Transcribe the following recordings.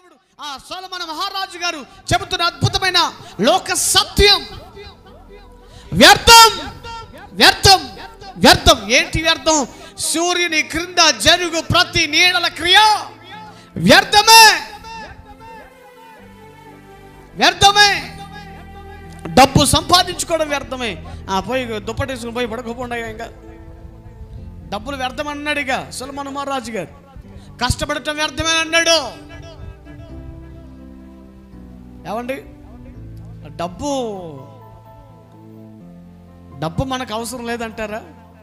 దేవుడు ఆ సోలమన మహారాజు గారు చెబుతున్న అద్భుతమైన లోక సత్యం వ్యర్థం వ్యర్థం వ్యర్థం ఏంటి వ్యర్థం సూర్యుని క్రింద జరుగు ప్రతి నీడల క్రియ వ్యర్థమే వ్యర్థమే డబ్బు సంపాదించుకోవడం వ్యర్థమే ఆ పోయి దుప్పటేసుకుని పోయి పడుకోకుండా ఇంకా డబ్బులు వ్యర్థం అన్నాడు ఇక సులమన్ మహారాజు గారు కష్టపడటం వ్యర్థమే అన్నాడు ఏమండి డబ్బు డబ్బు మనకు అవసరం లేదంటారా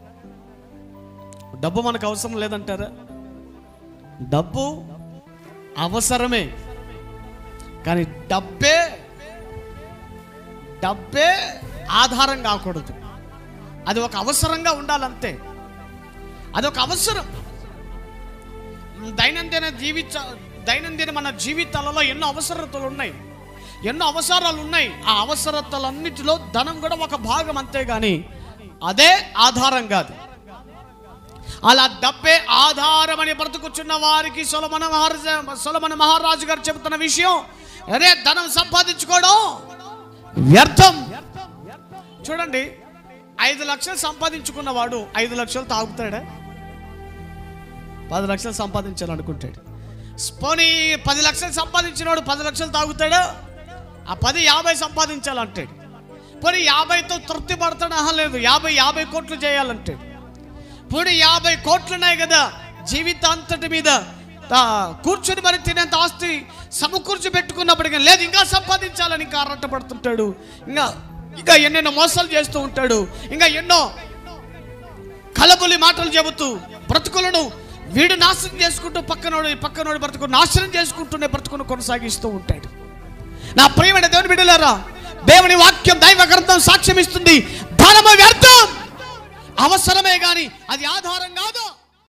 డబ్బు మనకు అవసరం లేదంటారా డబ్బు అవసరమే కానీ డబ్బే డబ్బే ఆధారం కాకూడదు అది ఒక అవసరంగా ఉండాలంతే అది ఒక అవసరం దైనందిన జీవిత దైనందిన మన జీవితాలలో ఎన్నో అవసరతలు ఉన్నాయి ఎన్నో అవసరాలు ఉన్నాయి ఆ అవసరతలన్నిటిలో ధనం కూడా ఒక భాగం అంతే కానీ అదే ఆధారం కాదు అలా డబ్బే ఆధారం అని బ్రతుకుచున్న వారికి సొలమన మహారాజు సొలమన మహారాజు గారు చెబుతున్న విషయం అరే ధనం సంపాదించుకోవడం వ్యర్థం చూడండి ఐదు లక్షలు సంపాదించుకున్నవాడు ఐదు లక్షలు తాగుతాడా పది లక్షలు సంపాదించాలనుకుంటాడు పోనీ పది లక్షలు సంపాదించినవాడు పది లక్షలు తాగుతాడా ఆ పది యాభై సంపాదించాలంటాడు పోనీ యాభైతో తృప్తి పడతాడు ఆహా లేదు యాభై యాభై కోట్లు చేయాలంటాడు పోనీ యాభై కోట్లు ఉన్నాయి కదా జీవితాంతటి మీద తా- కూర్చొని మరి తినేంత ఆస్తి సమకూర్చి పెట్టుకున్నప్పటికీ లేదు ఇంకా సంపాదించాలని ఇంకా అర్రట పడుతుంటాడు ఇంకా ఇంకా ఎన్నెన్నో మోసాలు చేస్తూ ఉంటాడు ఇంకా ఎన్నో కలబులి మాటలు చెబుతూ బ్రతుకులను వీడు నాశనం చేసుకుంటూ పక్కనోడు ఈ పక్కనోడు బ్రతుకు నాశనం చేసుకుంటూనే బ్రతుకును కొనసాగిస్తూ ఉంటాడు నా ప్రియమైన దేవుని బిడ్డలారా దేవుని వాక్యం దైవ గ్రంథం సాక్ష్యం ఇస్తుంది ధనము వ్యర్థం అవసరమే గాని అది ఆధారం కాదు